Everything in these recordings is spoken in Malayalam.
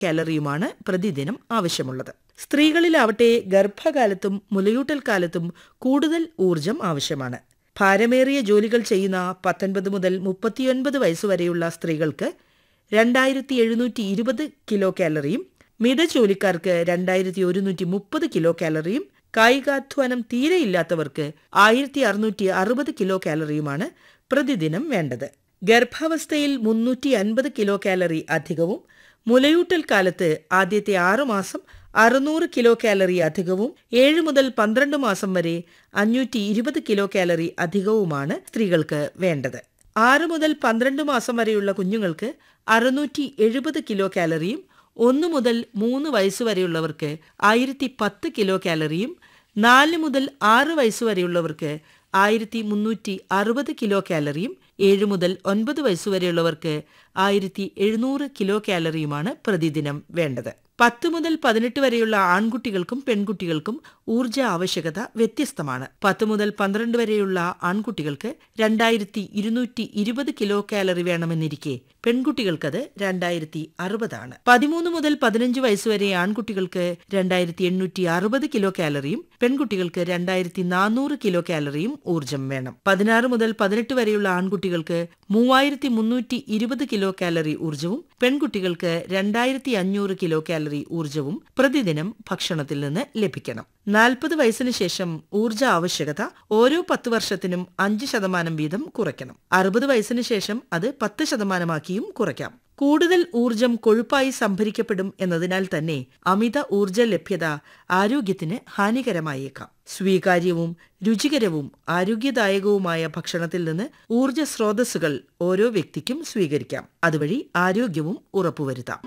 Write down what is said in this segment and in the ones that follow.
കാലറിയുമാണ് പ്രതിദിനം ആവശ്യമുള്ളത് സ്ത്രീകളിലാവട്ടെ ഗർഭകാലത്തും മുലയൂട്ടൽ കാലത്തും കൂടുതൽ ഊർജം ആവശ്യമാണ് ഭാരമേറിയ ജോലികൾ ചെയ്യുന്ന പത്തൊൻപത് മുതൽ മുപ്പത്തിയൊൻപത് വയസ്സുവരെയുള്ള സ്ത്രീകൾക്ക് രണ്ടായിരത്തി എഴുന്നൂറ്റി ഇരുപത് കിലോ കാലറിയും മിതജോലിക്കാർക്ക് രണ്ടായിരത്തി ഒരുന്നൂറ്റി മുപ്പത് കിലോ കാലറിയും കായികാധ്വാനം തീരെയില്ലാത്തവർക്ക് ആയിരത്തി അറുന്നൂറ്റി അറുപത് കിലോ കാലറിയുമാണ് പ്രതിദിനം വേണ്ടത് ഗർഭാവസ്ഥയിൽ മുന്നൂറ്റി അൻപത് കിലോ കാലറി അധികവും മുലയൂട്ടൽ കാലത്ത് ആദ്യത്തെ ആറുമാസം അറുന്നൂറ് കിലോ കാലറി അധികവും ഏഴ് മുതൽ പന്ത്രണ്ട് മാസം വരെ അഞ്ഞൂറ്റി ഇരുപത് കിലോ കാലറി അധികവുമാണ് സ്ത്രീകൾക്ക് വേണ്ടത് ആറ് മുതൽ പന്ത്രണ്ട് മാസം വരെയുള്ള കുഞ്ഞുങ്ങൾക്ക് അറുന്നൂറ്റി എഴുപത് കിലോ കാലറിയും ഒന്ന് മുതൽ മൂന്ന് വയസ്സുവരെയുള്ളവർക്ക് ആയിരത്തി പത്ത് കിലോ കാലറിയും നാല് മുതൽ ആറ് വയസ്സുവരെയുള്ളവർക്ക് ആയിരത്തി മുന്നൂറ്റി അറുപത് കിലോ കാലറിയും ഏഴ് മുതൽ ഒൻപത് വയസ്സുവരെയുള്ളവർക്ക് ആയിരത്തി എഴുന്നൂറ് കിലോ കാലറിയുമാണ് പ്രതിദിനം വേണ്ടത് പത്ത് മുതൽ പതിനെട്ട് വരെയുള്ള ആൺകുട്ടികൾക്കും പെൺകുട്ടികൾക്കും ഊർജ ആവശ്യകത വ്യത്യസ്തമാണ് പത്ത് മുതൽ പന്ത്രണ്ട് വരെയുള്ള ആൺകുട്ടികൾക്ക് രണ്ടായിരത്തി ഇരുന്നൂറ്റി ഇരുപത് കിലോ കാലറി വേണമെന്നിരിക്കെ പെൺകുട്ടികൾക്കത് രണ്ടായിരത്തി അറുപതാണ് പതിമൂന്ന് മുതൽ പതിനഞ്ച് വയസ്സുവരെ ആൺകുട്ടികൾക്ക് രണ്ടായിരത്തി എണ്ണൂറ്റി അറുപത് കിലോ കാലറിയും പെൺകുട്ടികൾക്ക് രണ്ടായിരത്തി നാനൂറ് കിലോ കാലറിയും ഊർജം വേണം പതിനാറ് മുതൽ പതിനെട്ട് വരെയുള്ള ആൺകുട്ടികൾക്ക് മൂവായിരത്തി മുന്നൂറ്റി ഇരുപത് കിലോ കാലറി ഊർജവും പെൺകുട്ടികൾക്ക് രണ്ടായിരത്തി അഞ്ഞൂറ് കിലോ കാലറി ഊർജവും പ്രതിദിനം ഭക്ഷണത്തിൽ നിന്ന് ലഭിക്കണം നാൽപ്പത് വയസ്സിന് ശേഷം ഊർജ ആവശ്യകത ഓരോ പത്ത് വർഷത്തിനും അഞ്ച് ശതമാനം വീതം കുറയ്ക്കണം അറുപത് വയസ്സിന് ശേഷം അത് പത്ത് ശതമാനമാക്കിയും കുറയ്ക്കാം കൂടുതൽ ഊർജം കൊഴുപ്പായി സംഭരിക്കപ്പെടും എന്നതിനാൽ തന്നെ അമിത ഊർജ ലഭ്യത ആരോഗ്യത്തിന് ഹാനികരമായേക്കാം സ്വീകാര്യവും രുചികരവും ആരോഗ്യദായകവുമായ ഭക്ഷണത്തിൽ നിന്ന് ഊർജ സ്രോതസ്സുകൾ ഓരോ വ്യക്തിക്കും സ്വീകരിക്കാം അതുവഴി ആരോഗ്യവും ഉറപ്പുവരുത്താം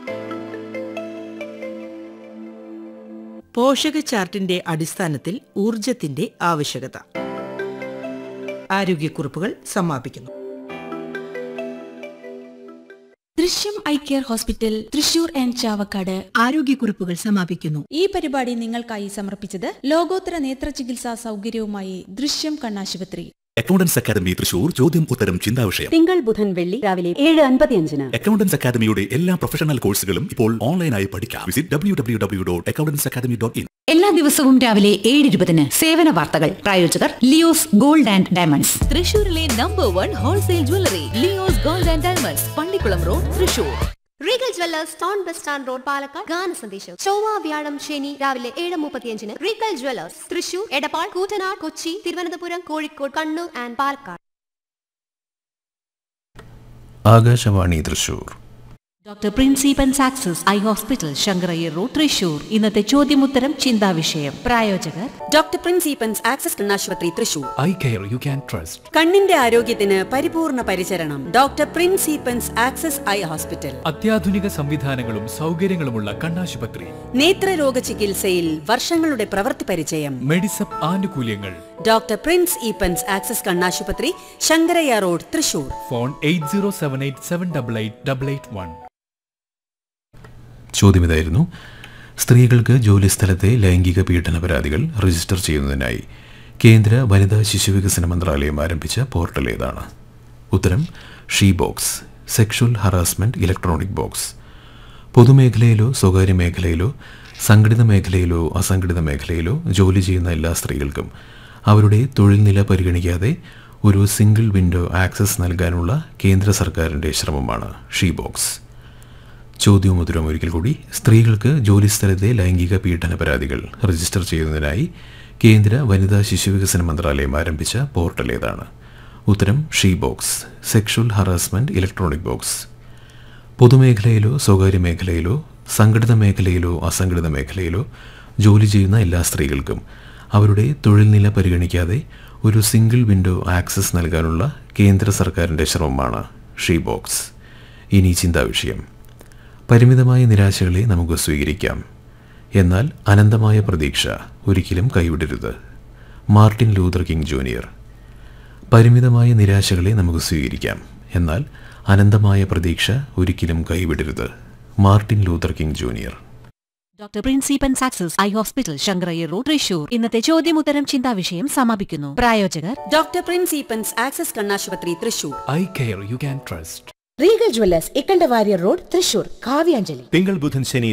പോഷക ചാർട്ടിന്റെ അടിസ്ഥാനത്തിൽ ഊർജത്തിന്റെ ആവശ്യകത ആരോഗ്യക്കുറിപ്പുകൾ സമാപിക്കുന്നു ദൃശ്യം eye care hospital Thrissur and Chavakkad ആരോഗ്യക്കുറിപ്പുകൾ സമാപിക്കുന്നു ഈ പരിപാടി നിങ്ങൾക്കായി സമർപ്പിച്ചത് ലോകോത്തര നേത്ര ചികിത്സാ സൗകര്യവുമായി ദൃശ്യം കണ്ണാശുപത്രി അക്കൗണ്ടൻസ് അക്കാദമി തൃശൂർ ചോദ്യം ഉത്തരം ചിന്താവിഷയം തിങ്കൾ ബുധൻ വെള്ളി രാവിലെ ഏഴ് അൻപത്തിയഞ്ചിന് അക്കൗണ്ടൻസ് അക്കാദമിയുടെ എല്ലാ പ്രൊഫഷണൽ കോഴ്സുകളും ഇപ്പോൾ ഓൺലൈനായി പഠിക്കാം visit W W W dot accounts academy dot in എല്ലാ ദിവസവും രാവിലെ ഏഴ് ഇരുപതിന് സേവന വാർത്തകൾ പ്രായോജകർ ലിയോസ് ഗോൾഡ് ആൻഡ് ഡയമണ്ട്സ് തൃശൂരിലെ number one wholesale jewellery Leo's gold and diamonds Pallikulam road Thrissur Regal Jewellers town bus stand road Palakkad ഗാന സന്ദേശം ചൊവ്വ വ്യാഴം ശനി രാവിലെ ഏഴ് മുപ്പത്തിയഞ്ചിന് Regal Jewellers Thrissur Edappal Koottanad Kochi Thiruvananthapuram Kozhikode Kannur and Palakkad Akashvani Thrissur doctor principal access eye hospital Sankarayyar road Thrissur ഇന്നത്തെ ചോദ്യമുത്തരം ചിന്താവിഷയം പ്രായോജകർ ഡോക്ടർ പ്രിൻസിപ്പൻസ് ആക്സസ് കണ്ണാശുപത്രി Thrissur eye care you can trust കണ്ണിന്റെ ആരോഗ്യത്തിന് പരിപൂർണ പരിചരണം doctor principal's access eye hospital അത്യാധുനിക സംവിധാനങ്ങളും സൗകര്യങ്ങളുമുള്ള കണ്ണാശുപത്രി നേത്രരോഗ ചികിത്സയിൽ വർഷങ്ങളുടെ പ്രവൃത്തി പരിചയം മെഡിസപ്പ് ആനുകൂല്യങ്ങൾ ഡോക്ടർ പ്രിൻസ് ഈപ്പൻസ് ആക്സസ് കണ്ണാശുപത്രി Shankarayya road Thrissur phone eight zero seven eight seven double eight double eight one ചോദ്യം ഇതായിരുന്നു സ്ത്രീകൾക്ക് ജോലിസ്ഥലത്തെ ലൈംഗിക പീഡന പരാതികൾ രജിസ്റ്റർ ചെയ്യുന്നതിനായി കേന്ദ്ര വനിതാ ശിശുവികസന മന്ത്രാലയം ആരംഭിച്ച പോർട്ടൽ ഏതാണ് ഉത്തരം she box sexual harassment electronic box പൊതുമേഖലയിലോ സ്വകാര്യ മേഖലയിലോ സംഘടിത മേഖലയിലോ അസംഘടിത മേഖലയിലോ ജോലി ചെയ്യുന്ന എല്ലാ സ്ത്രീകൾക്കും അവരുടെ തൊഴിൽ നില പരിഗണിക്കാതെ ഒരു സിംഗിൾ വിൻഡോ ആക്സസ് നൽകാനുള്ള കേന്ദ്ര സർക്കാരിൻ്റെ ശ്രമമാണ് ഷീ ബോക്സ് ചോദ്യവും ഉത്തരവും ഒരിക്കൽ കൂടി സ്ത്രീകൾക്ക് ജോലിസ്ഥലത്തെ ലൈംഗിക പീഡന പരാതികൾ രജിസ്റ്റർ ചെയ്യുന്നതിനായി കേന്ദ്ര വനിതാ ശിശുവികസന മന്ത്രാലയം ആരംഭിച്ച പോർട്ടൽ ഏതാണ് ഉത്തരം she box sexual harassment electronic box പൊതുമേഖലയിലോ സ്വകാര്യ മേഖലയിലോ സംഘടിത മേഖലയിലോ അസംഘടിത മേഖലയിലോ ജോലി ചെയ്യുന്ന എല്ലാ സ്ത്രീകൾക്കും അവരുടെ തൊഴിൽ നില പരിഗണിക്കാതെ ഒരു സിംഗിൾ വിൻഡോ ആക്സസ് നൽകാനുള്ള കേന്ദ്ര സർക്കാരിൻ്റെ ശ്രമമാണ് ഷീ ബോക്സ് ഇനി ചിന്താവിഷയം പരിമിതമായ നിരാശകളെ നമുക്ക് സ്വീകരിക്കാം എന്നാൽ അനന്തമായ പ്രതീക്ഷ ഒരിക്കലും കൈവിടരുത് മാർട്ടിൻ ലൂതർ കിങ് ജൂനിയർ പരിമിതമായ നിരാശകളെ നമുക്ക് സ്വീകരിക്കാം എന്നാൽ അനന്തമായ പ്രതീക്ഷ ഒരിക്കലും കൈവിടരുത് Martin Luther King Junior doctor principal access eye hospital Sankarayyar road Thrissur ഇന്നത്തെ ചോദ്യമുത്തരം ചിന്താവിഷയം സമാപിക്കുന്നു പ്രായോജകർ ഡോക്ടർ പ്രിൻസിപ്പൻസ് ആക്സസ് കണ്ണാശുപത്രി Thrissur eye care you can trust Regal Jewellers Ikkanda Warrier road Thrissur Kavyanjali തിങ്കൾ ബുധൻ ശനി